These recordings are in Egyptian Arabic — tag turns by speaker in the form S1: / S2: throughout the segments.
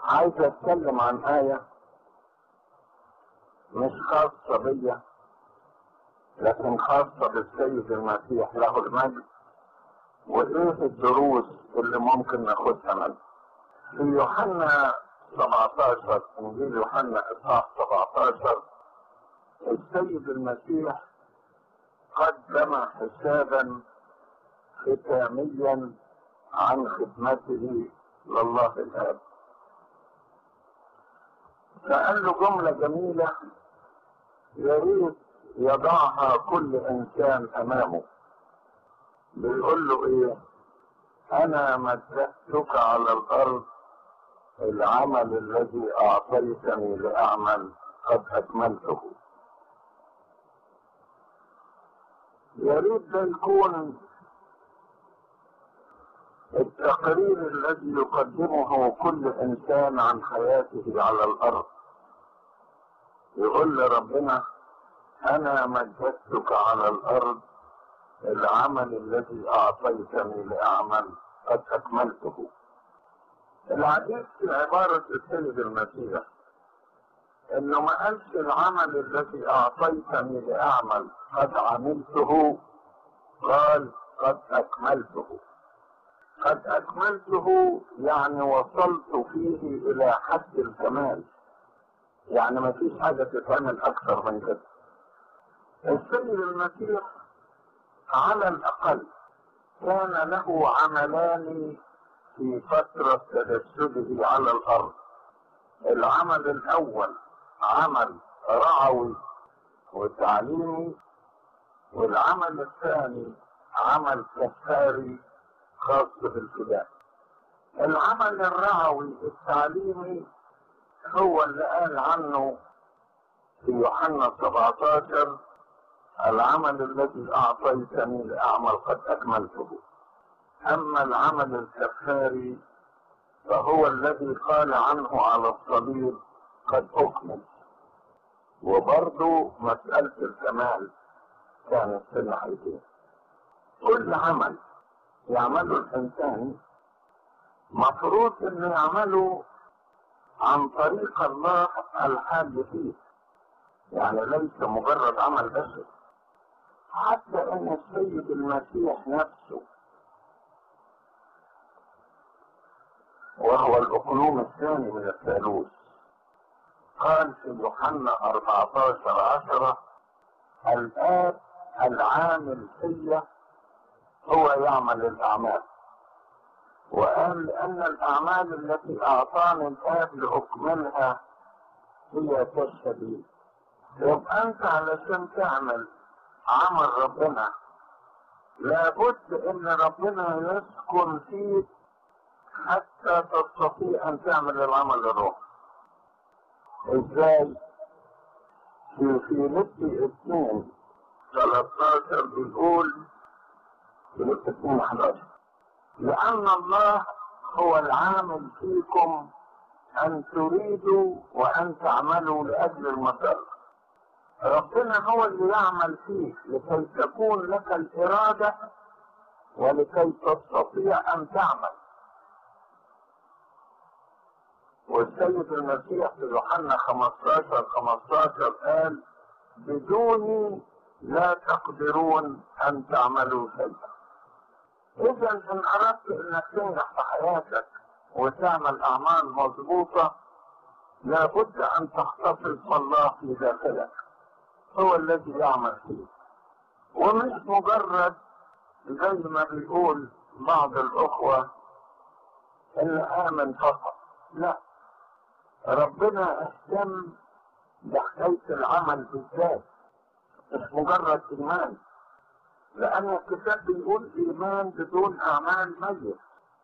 S1: عايز اتكلم عن آية مش خاصة بيا لكن خاصة بالسيد المسيح له المجد وايه الدروس اللي ممكن ناخدها منه في يوحنا 17 انجيل يوحنا اصحاح 17 السيد المسيح قدم حسابا ختاميا عن خدمته لله الاب فقال له جمله جميله يا ريت يضعها كل انسان امامه بيقول له ايه انا مددتك على الارض العمل الذي اعطيتني لاعمل قد اكملته يا ريت ده يكون التقرير الذي يقدمه كل انسان عن حياته على الارض يقول لربنا انا مجدتك على الارض العمل الذي اعطيتني لاعمل قد اكملته العجيب في عبارة السيد المسيح انه ما قالش العمل الذي اعطيتني لاعمل قد عملته قال قد اكملته قد اكملته يعني وصلت فيه الى حد الكمال يعني ما فيش حاجة تتعمل اكثر من كده السيد المسيح على الاقل كان له عملان في فترة تجسده على الارض العمل الاول عمل رعوي وتعليمي والعمل الثاني عمل كفاري خاص بالفداء العمل الرعوي التعليمي هو اللي قال عنه في يوحنا 17 العمل الذي اعطيتني لاعمل قد اكملته اما العمل الكفاري فهو الذي قال عنه على الصليب قد اكمل وبرضه مسألة الكمال كانت في الناحيتين كل عمل يعمله الانسان مفروض انه يعمله عن طريق الله الحاج فيه يعني ليس مجرد عمل بشري حتى ان السيد المسيح نفسه وهو الاقلوم الثاني من الثالوث قال في يوحنا 14 10 الاب العامل فيا هو يعمل الاعمال وقال لان الاعمال التي اعطاني الاب لاكملها هي تشهد يبقى انت علشان تعمل عمل ربنا لابد ان ربنا يسكن فيك حتى تستطيع ان تعمل العمل الروحي ازاي في فيليبي اثنين 13 بيقول فيليبي اثنين 11 لان الله هو العامل فيكم ان تريدوا وان تعملوا لاجل المسار ربنا هو اللي يعمل فيك لكي تكون لك الإرادة ولكي تستطيع أن تعمل والسيد المسيح في يوحنا 15 15 قال بدوني لا تقدرون أن تعملوا شيئا إذا إن أردت أنك تنجح في حياتك وتعمل أعمال مضبوطة لابد أن تحتفظ بالله في داخلك هو الذي يعمل فيه ومش مجرد زي ما بيقول بعض الأخوة إن آمن فقط لا ربنا اهتم بحكاية العمل بالذات مش مجرد إيمان لأن الكتاب بيقول إيمان بدون أعمال ميت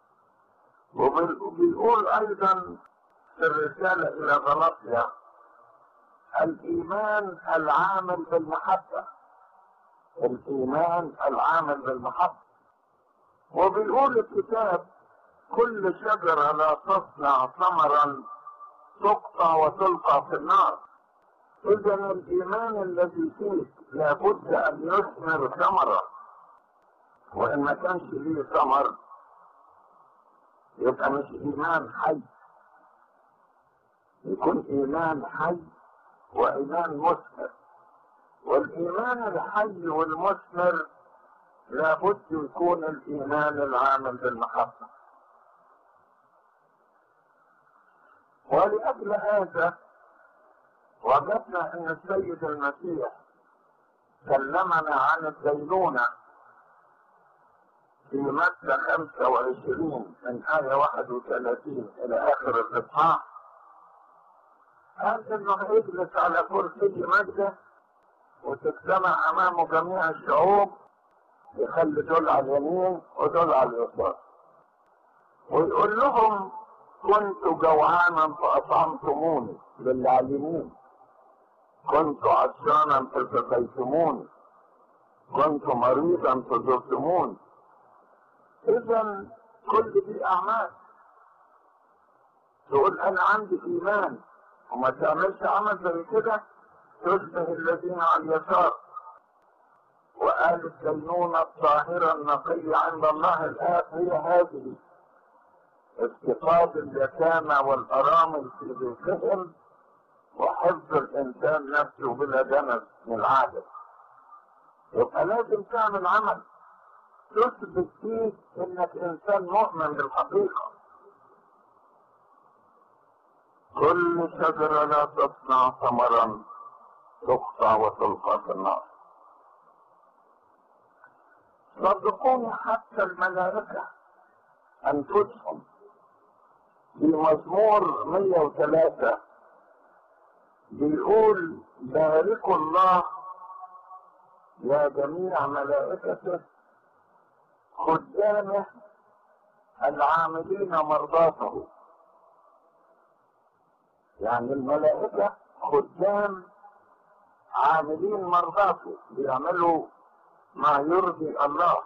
S1: وبيقول أيضا في الرسالة إلى غلطيا الإيمان العامل بالمحبة الإيمان العامل بالمحبة وبيقول الكتاب كل شجرة لا تصنع ثمرا تقطع وتلقى في النار إذا الإيمان الذي فيك لابد أن يثمر ثمرة وإن ما كانش ليه ثمر يبقى مش إيمان حي يكون إيمان حي وإيمان مثمر والإيمان الحي والمثمر لابد يكون الإيمان العامل بالمحبة ولأجل هذا وجدنا أن السيد المسيح كلمنا عن الدينونة في متى 25 من آية 31 إلى آخر الإصحاح قال إنه هيجلس على كرسي مجده وتجتمع أمامه جميع الشعوب يخلي دول على اليمين ودول على اليسار ويقول لهم كنت جوعانا فأطعمتموني للي على اليمين كنت عطشانا فسقيتموني كنت مريضا فزرتموني اذا كل دي اعمال تقول انا عندي ايمان وما تعملش عمل زي كده تشبه الذين على اليسار وقال الدينونة الطاهرة النقية عند الله الآب هي هذه افتقاد اليتامى والأرامل في ذكرهم وحفظ الإنسان نفسه بلا دنس من العادة يبقى لازم تعمل عمل تثبت فيه انك انسان مؤمن بالحقيقة كل شجرة لا تصنع ثمرا تقطع وتلقى في النار صدقوني حتى الملائكة أنفسهم في مزمور 103 بيقول باركوا الله يا جميع ملائكته خدامه العاملين مرضاته يعني الملائكة خدام عاملين مرضاته بيعملوا ما يرضي الله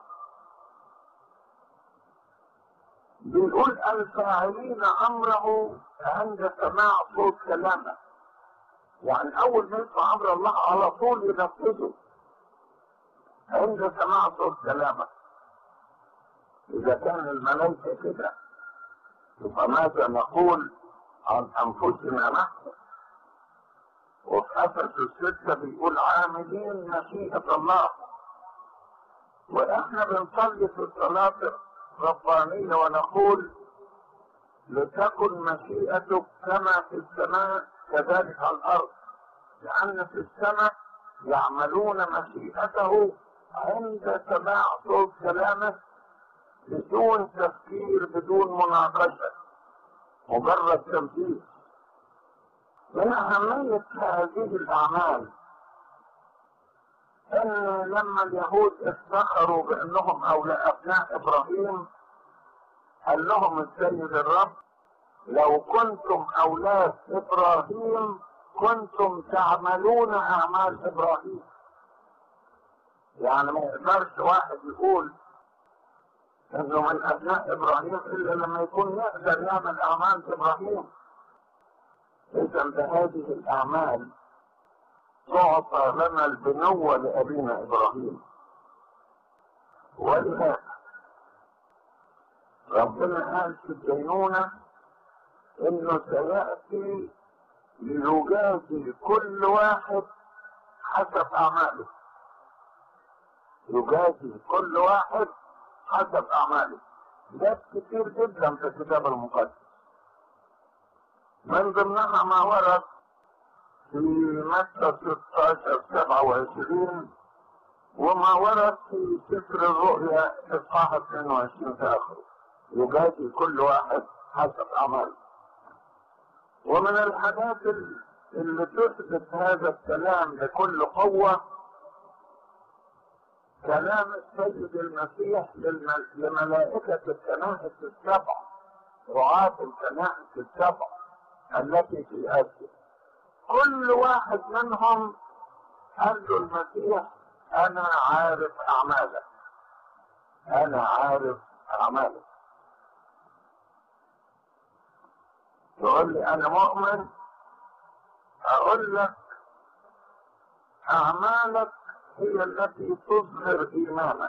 S1: بيقول الفاعلين امره عند سماع صوت كلامه يعني اول ما يسمع امر الله على طول ينفذه عند سماع صوت كلامه اذا كان الملائكه كده يبقى ماذا نقول عن انفسنا نحن وفي افسس السته بيقول عاملين مشيئه الله واحنا بنصلي في الصلاه الربانيه ونقول لتكن مشيئتك كما في السماء كذلك على الارض لان في السماء يعملون مشيئته عند سماع صوت كلامه بدون تفكير بدون مناقشه مجرد تنفيذ من اهميه هذه الاعمال ان لما اليهود افتخروا بانهم اولاد ابناء ابراهيم قال لهم السيد الرب لو كنتم اولاد ابراهيم كنتم تعملون اعمال ابراهيم يعني ما يقدرش واحد يقول انه من ابناء ابراهيم الا لما يكون يقدر يعمل اعمال ابراهيم اذا بهذه الاعمال تعطى لنا البنوة لأبينا إبراهيم ولهذا ربنا قال في الدينونة إنه سيأتي ليجازي كل واحد حسب أعماله يجازي كل واحد حسب أعماله ده كتير جدا في الكتاب المقدس من ضمنها ما ورد في متى 16 27 وما ورد في سفر الرؤيا اصحاح 22 في اخره يجازي كل واحد حسب عمله ومن الحاجات اللي تثبت هذا الكلام بكل قوة كلام السيد المسيح لملائكة الكنائس السبع رعاة الكنائس السبع التي في آسيا كل واحد منهم قال له المسيح انا عارف اعمالك انا عارف اعمالك تقول لي انا مؤمن اقول لك اعمالك هي التي تظهر ايمانك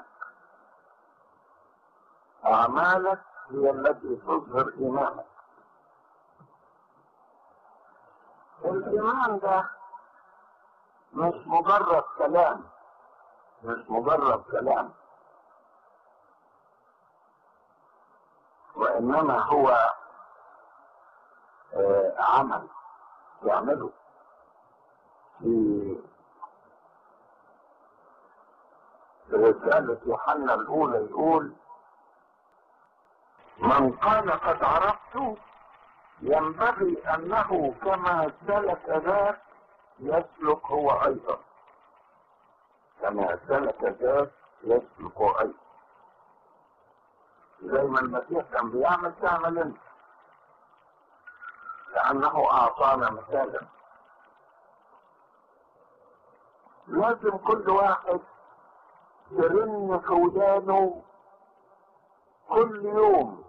S1: اعمالك هي التي تظهر ايمانك الإيمان ده مش مجرد كلام مش مجرد كلام وإنما هو آه عمل يعمله في رسالة يوحنا الأولى يقول من قال قد عرفت ينبغي أنه كما سلك ذاك يسلك هو أيضا كما سلك ذاك يسلك هو أيضا زي ما المسيح كان بيعمل تعمل انت لأنه أعطانا مثالا لازم كل واحد يرن في ودانه كل يوم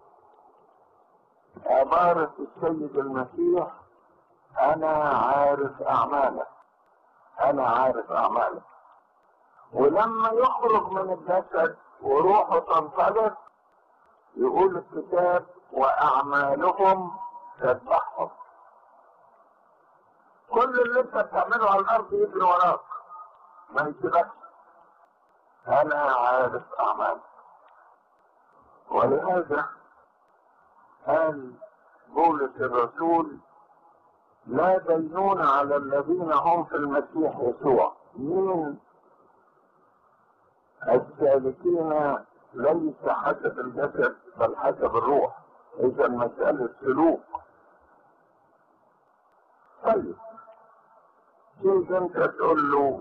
S1: عبارة السيد المسيح أنا عارف أعمالك أنا عارف أعمالك ولما يخرج من الجسد وروحه تنطلق يقول الكتاب وأعمالهم تتبعهم كل اللي انت بتعمله على الأرض يجري وراك ما يسيبكش أنا عارف أعمالك ولهذا قال بولس الرسول لا دينون على الذين هم في المسيح يسوع مين السالكين ليس حسب الجسد بل حسب الروح اذا مسألة سلوك طيب كيف انت تقول له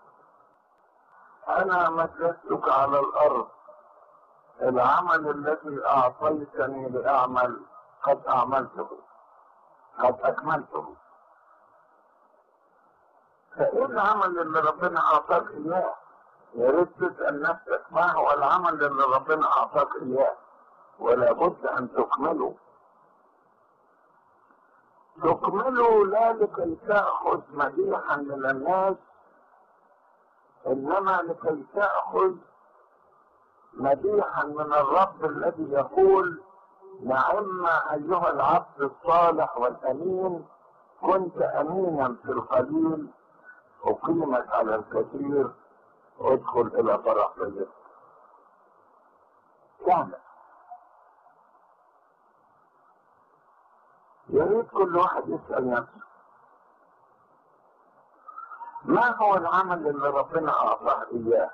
S1: انا مجلستك على الارض العمل الذي اعطيتني لاعمل قد اعملته قد اكملته فايه العمل اللي ربنا اعطاك اياه يا ريت تسال نفسك ما هو العمل اللي ربنا اعطاك اياه ولا بد ان تكمله تكمله لا لكي تاخذ مديحا من الناس انما لكي تاخذ مديحا من الرب الذي يقول نعم ايها العبد الصالح والامين كنت امينا في القليل اقيمك على الكثير ادخل الى فرح رزقك تعمل يا ريت كل واحد يسال نفسه ما هو العمل اللي ربنا اعطاه اياه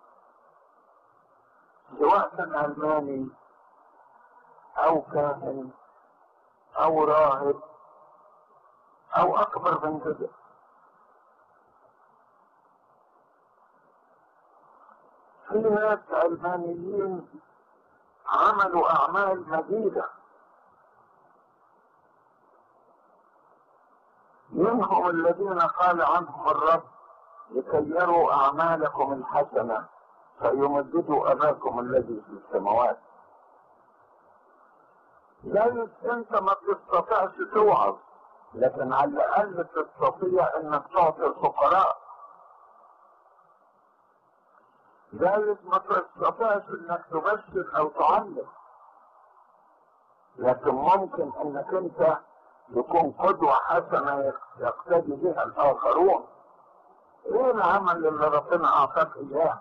S1: سواء كان علماني او كاهن او راهب او اكبر من كده في ناس علمانيين عملوا اعمال مجيده منهم الذين قال عنهم الرب لكي يروا اعمالكم الحسنه فيمجدوا اباكم الذي في السماوات جايز انت ما تستطيعش توعظ لكن على الاقل تستطيع انك تعطي الفقراء جايز ما تستطيعش انك تبشر او تعلم لكن ممكن انك انت تكون قدوة حسنة يقتدي بها الاخرون ايه العمل اللي ربنا اعطاك اياه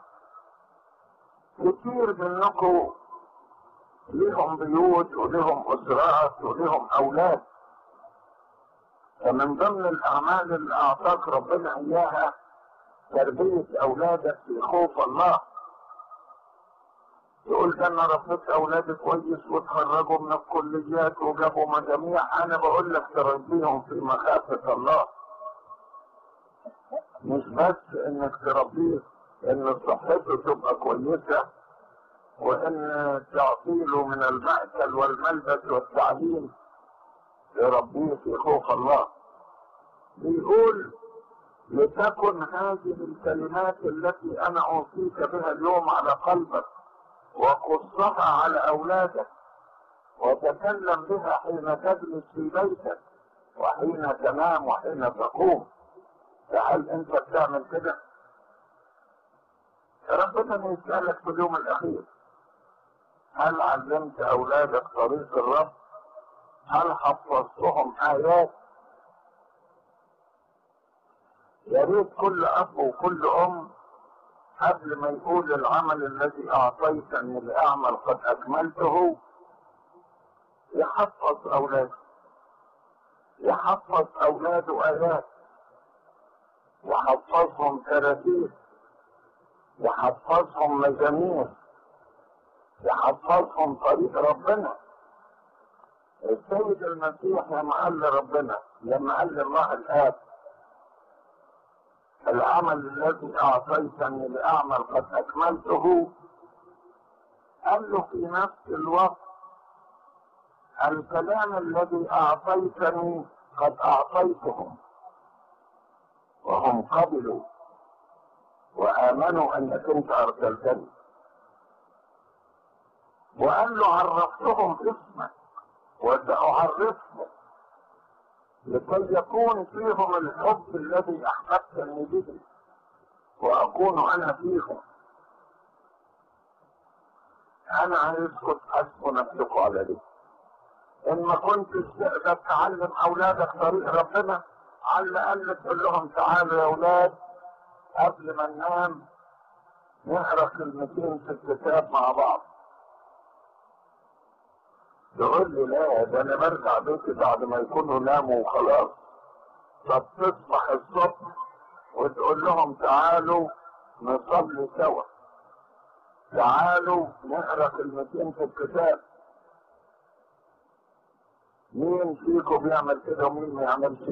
S1: كتير منكم لهم بيوت ولهم اسرات ولهم اولاد فمن ضمن الاعمال اللي اعطاك ربنا اياها تربية اولادك في خوف الله يقول ده انا ربيت اولادي كويس وتخرجوا من الكليات وجابوا مجاميع انا بقول لك تربيهم في مخافة الله مش بس انك تربيه ان صحته تبقى كويسة وان تعطيله من المأكل والملبس والتعليم يربيه في خوف الله بيقول لتكن هذه الكلمات التي انا اوصيك بها اليوم على قلبك وقصها على اولادك وتكلم بها حين تجلس في بيتك وحين تنام وحين تقوم فهل انت بتعمل كده ربنا يسألك في اليوم الاخير هل علمت اولادك طريق الرب هل حفظتهم ايات ريت كل اب وكل ام قبل ما يقول العمل الذي اعطيتني لاعمل قد اكملته يحفظ اولاده يحفظ اولاده ايات يحفظهم تراتيب يحفظهم مزامير يحفظهم طريق ربنا السيد المسيح لما قال لربنا لما قال لله الاب العمل الذي اعطيتني لاعمل قد اكملته قال له في نفس الوقت الكلام الذي اعطيتني قد اعطيتهم وهم قبلوا وامنوا انك انت ارسلتني وقال له عرفتهم اسمك وساعرفهم لكي يكون فيهم الحب الذي احببتني به واكون انا فيهم انا عايزكم تحسبوا نفسكم على دي ان ما كنتش تقدر تعلم اولادك طريق ربنا على الاقل تقول لهم تعالوا يا اولاد قبل ما ننام نقرا كلمتين في الكتاب مع بعض تقول لي لا ده انا برجع بيتي بعد ما يكونوا ناموا وخلاص طب تصبح الصبح وتقول لهم تعالوا نصلي سوا تعالوا نقرا كلمتين في الكتاب مين فيكم بيعمل كده ومين ما يعملش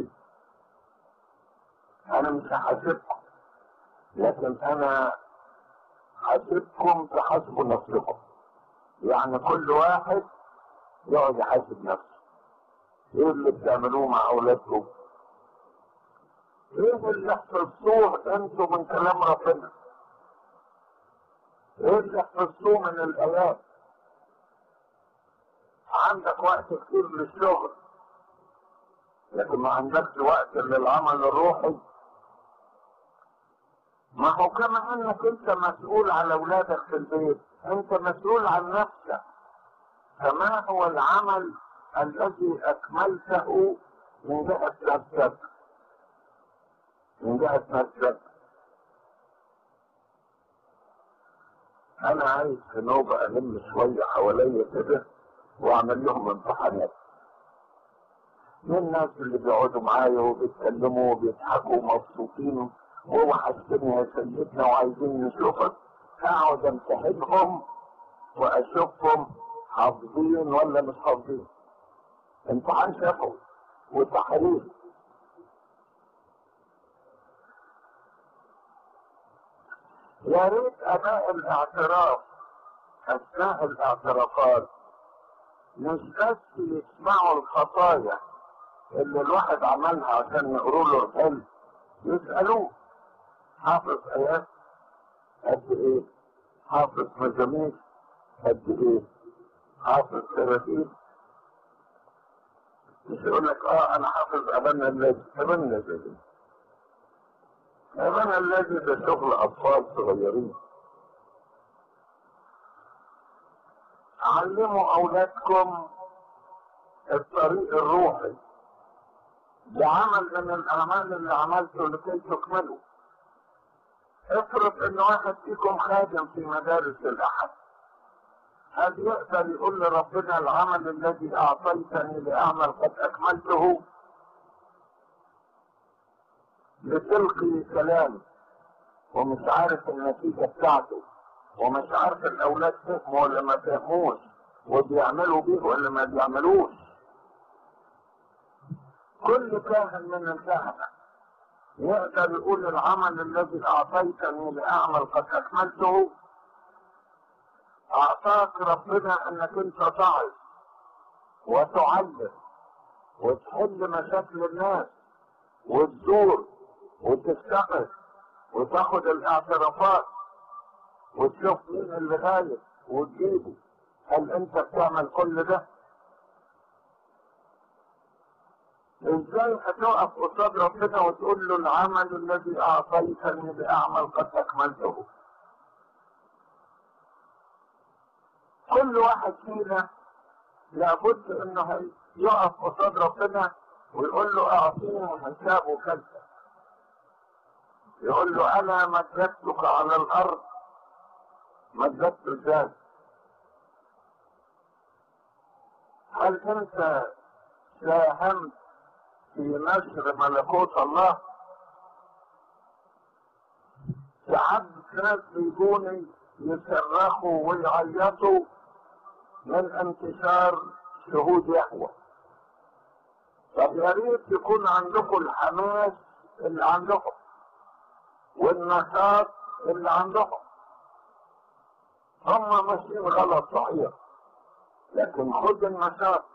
S1: انا مش هحاسبكم لكن انا حاسبكم تحاسبوا نفسكم يعني كل واحد يقعد يحاسب نفسه ايه اللي بتعملوه مع اولادكم ايه اللي حفظتوه انتوا من كلام ربنا ايه اللي حفظتوه من الايات عندك وقت كتير للشغل لكن ما عندكش وقت للعمل الروحي ما هو كما انك انت مسؤول على اولادك في البيت انت مسؤول عن نفسك فما هو العمل الذي اكملته من جهة نفسك من جهة نفسك انا عايز في نوبة الم شوية حواليا كده واعمل لهم امتحانات من الناس اللي بيقعدوا معايا وبيتكلموا وبيضحكوا ومبسوطين ووحشتني يا سيدنا وعايزين نشوفك اقعد امتحنهم واشوفهم حافظين ولا مش حافظين امتحان شفوي وتحرير يا ريت اداء الاعتراف اثناء الاعترافات مش بس يسمعوا الخطايا اللي الواحد عملها عشان يقولوا له الحلم يسألوه حافظ آيات قد إيه؟ حافظ مزامير قد إيه؟ حافظ تراتيب مش يقول لك اه انا حافظ ابانا الذي ابانا الذي ابانا الذي ده شغل اطفال صغيرين علموا اولادكم الطريق الروحي بعمل من الاعمال اللي عملته لكي تكملوا افرض ان واحد فيكم خادم في مدارس الاحد هل يقدر يقول لربنا العمل الذي اعطيتني لاعمل قد اكملته بتلقي كلام ومش عارف النتيجة بتاعته ومش عارف الاولاد فهموا ولا ما فهموش وبيعملوا بيه ولا ما بيعملوش كل كاهن من الكهنة يقدر يقول العمل الذي اعطيتني لاعمل قد اكملته اعطاك ربنا انك انت تعظ وتعلم وتحل مشاكل الناس وتزور وتفتقد وتاخد الاعترافات وتشوف مين اللي غايب وتجيبه هل انت بتعمل كل ده ازاي هتقف قصاد ربنا وتقول له العمل الذي اعطيتني لاعمل قد اكملته كل واحد فينا لابد انه يقف قصاد ربنا ويقول له اعطيني حسابه كذا يقول له انا مجدتك على الارض مجدت ازاي هل انت ساهمت في نشر ملكوت الله ساعات ناس بيجوني يصرخوا ويعيطوا من انتشار شهود يهوه طب يا ريت يكون عندكم الحماس اللي عندكم والنشاط اللي عندهم هم ماشيين غلط صحيح لكن خد النشاط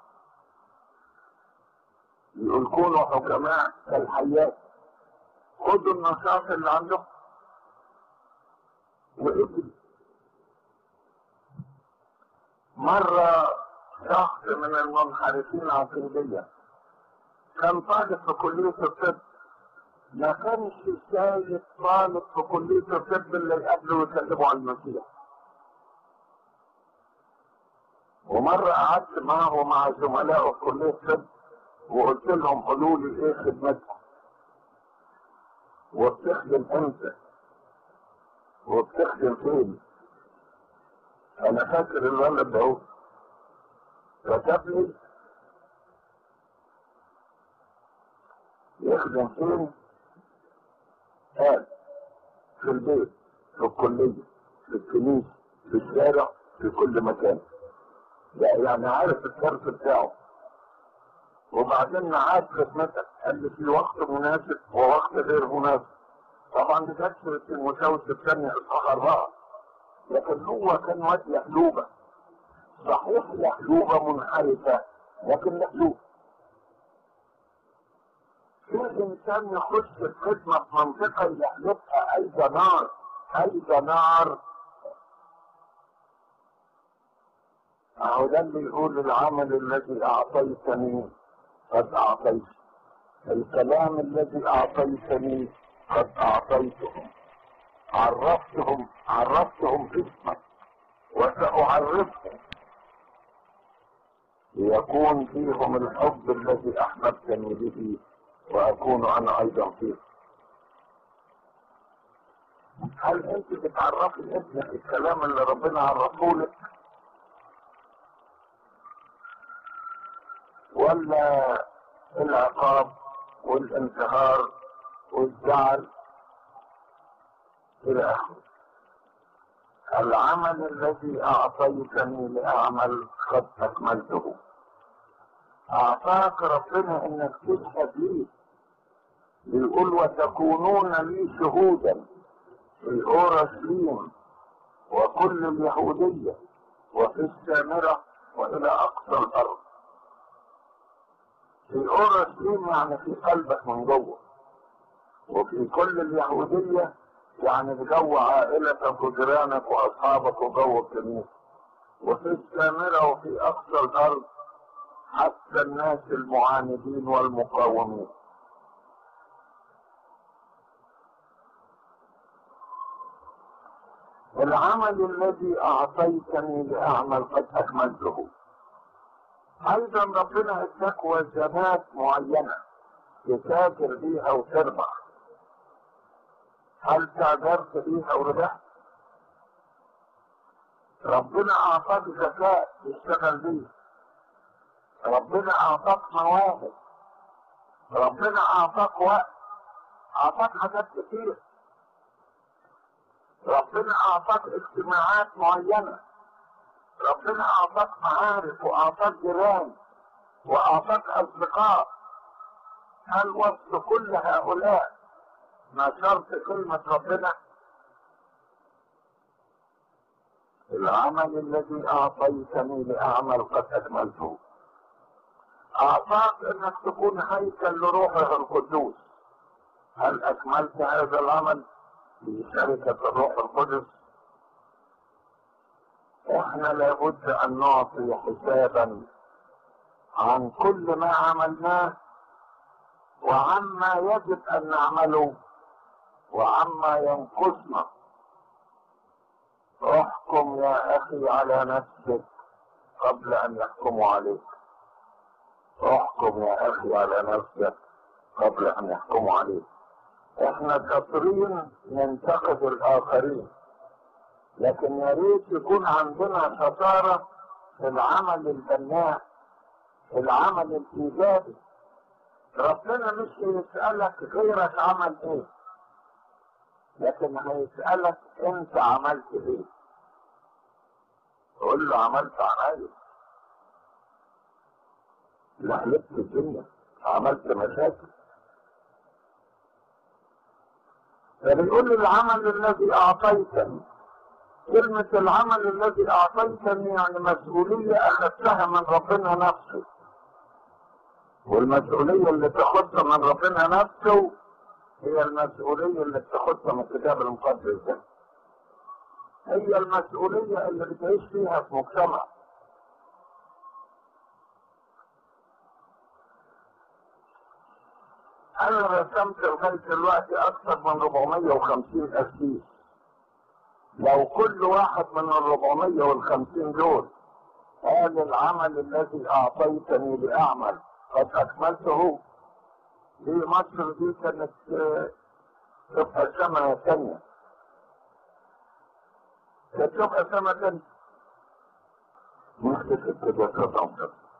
S1: يقول كونوا حكماء كالحيات خدوا النشاط اللي عندكم واجري مرة شخص من المنحرفين عقيديا كان طالب في كلية الطب ما كانش شايف طالب في كلية الطب اللي يقابله ويكلمه عن المسيح ومرة قعدت معه ومع زملائه في كلية الطب وقلت لهم قولوا لي ايه خدمتكم وبتخدم امتى وبتخدم فين انا فاكر الولد ده كتب لي يخدم فين قال في البيت في الكلية في الكنيسة في الشارع في كل مكان يعني عارف الشرط بتاعه وبعدين معاد خدمتك قال لي في وقت مناسب ووقت غير مناسب طبعا دي كانت في المساوس الثانية اصحاح أربعة لكن هو كان واد يحلوبة صحيح يحلوبة منحرفة لكن يحلوبة في انسان يخش الخدمة في منطقة يحلفها اي نار اي نار اهو ده اللي يقول العمل الذي اعطيتني قد اعطيت الكلام الذي اعطيتني قد اعطيتهم عرفتهم عرفتهم اسمك وساعرفهم ليكون فيهم الحب الذي احببتني به واكون انا ايضا فيه هل انت بتعرفي لابنك الكلام اللي ربنا عرفه لك ولا العقاب والانتهار والزعل الى اخره العمل الذي اعطيتني لاعمل قد اكملته اعطاك ربنا انك تشهد ليه بيقول وتكونون لي شهودا في اورشليم وكل اليهودية وفي السامرة والى اقصى الارض في اورشليم يعني في قلبك من جوه وفي كل اليهودية يعني في جو عائلتك وجيرانك واصحابك وجو الكنيسة وفي السامرة وفي اقصى الارض حتى الناس المعاندين والمقاومين العمل الذي اعطيتني لاعمل قد اكملته ايضا ربنا اداك وجبات معينه تتاجر بيها وتربح هل تاجرت بيها وربحت ربنا اعطاك ذكاء تشتغل بيه ربنا اعطاك مواهب ربنا اعطاك وقت اعطاك حاجات كتير ربنا اعطاك اجتماعات معينة ربنا اعطاك معارف واعطاك جيران واعطاك اصدقاء هل وسط كل هؤلاء نشرت كلمة ربنا العمل الذي اعطيتني لاعمل قد اكملته اعطاك انك تكون هيكل لروحه القدوس هل اكملت هذا العمل بشركة الروح القدس احنا لابد ان نعطي حسابا عن كل ما عملناه وعما يجب ان نعمله وعما ينقصنا احكم يا اخي على نفسك قبل ان يحكموا عليك احكم يا اخي على نفسك قبل ان يحكموا عليك احنا كثيرين ننتقد الاخرين لكن يا ريت يكون عندنا شطارة في العمل البناء في العمل الايجابي ربنا مش يسألك غيرك عمل ايه لكن هيسألك انت عملت ايه تقول له عملت عمايل لحلفت الدنيا عملت مشاكل فبيقول العمل الذي اعطيتني كلمة العمل الذي اعطيتني يعني مسؤولية اخذتها من ربنا نفسه والمسؤولية اللي تاخدها من ربنا نفسه هي المسؤولية اللي بتاخدها من الكتاب المقدس ده هي المسؤولية اللي بتعيش فيها في مجتمع أنا رسمت لغاية دلوقتي أكثر من 450 أسيس لو كل واحد من ال 450 دول قال العمل الذي أعطيتني لأعمل قد أكملته دي مصر دي كانت تبقى سنة ثانية كانت تبقى سنة ثانية نختفي كده